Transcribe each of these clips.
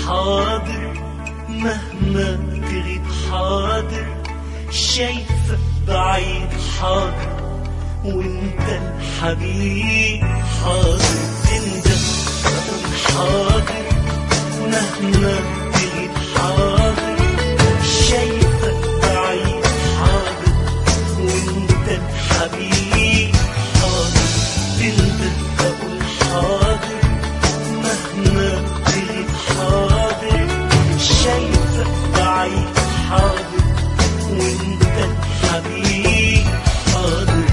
حاضر مهما تغيب حاضر شايفك بعيد حاضر وانت الحبيب حاضر انت بقول حاضر مهما تغيب حاضر شايفك بعيد حاضر وانت الحبيب حاضر انت بقول حاضر مهما تغيب حاضر شايفك بعيد حاضر وانت الحبيب حاضر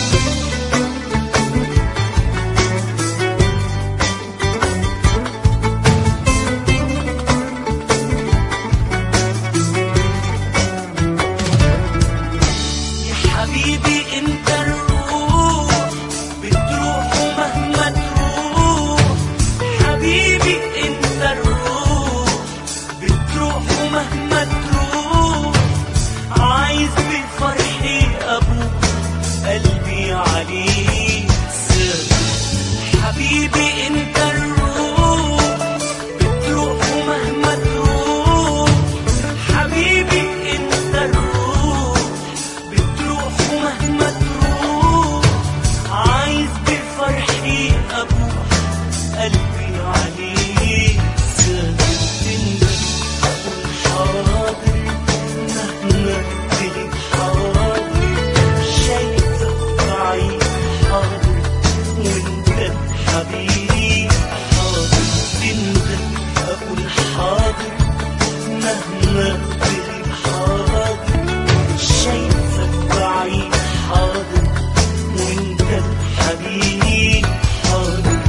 يا حبيبي انت الروح بتروح ومهما تروح حبيبي انت الروح بتروح ومهما تروح عايز بفرحي ابوك قلبي عليك سر حبيبي انت الروح بتروح ومهما تروح حبيبي انت الروح بتروح ومهما تروح عايز بفرحي ابوح قلبي عليك سر انت اقول حاضر مهما تغيب حاضر شايفك بعيد حاضر وانت الحبيب حاضر انت اقول حاضر مهما تغيب حاضر شايفك بعيد حاضر وانت الحبيب حاضر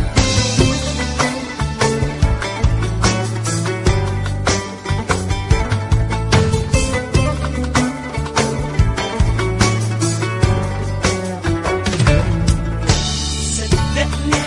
صدقني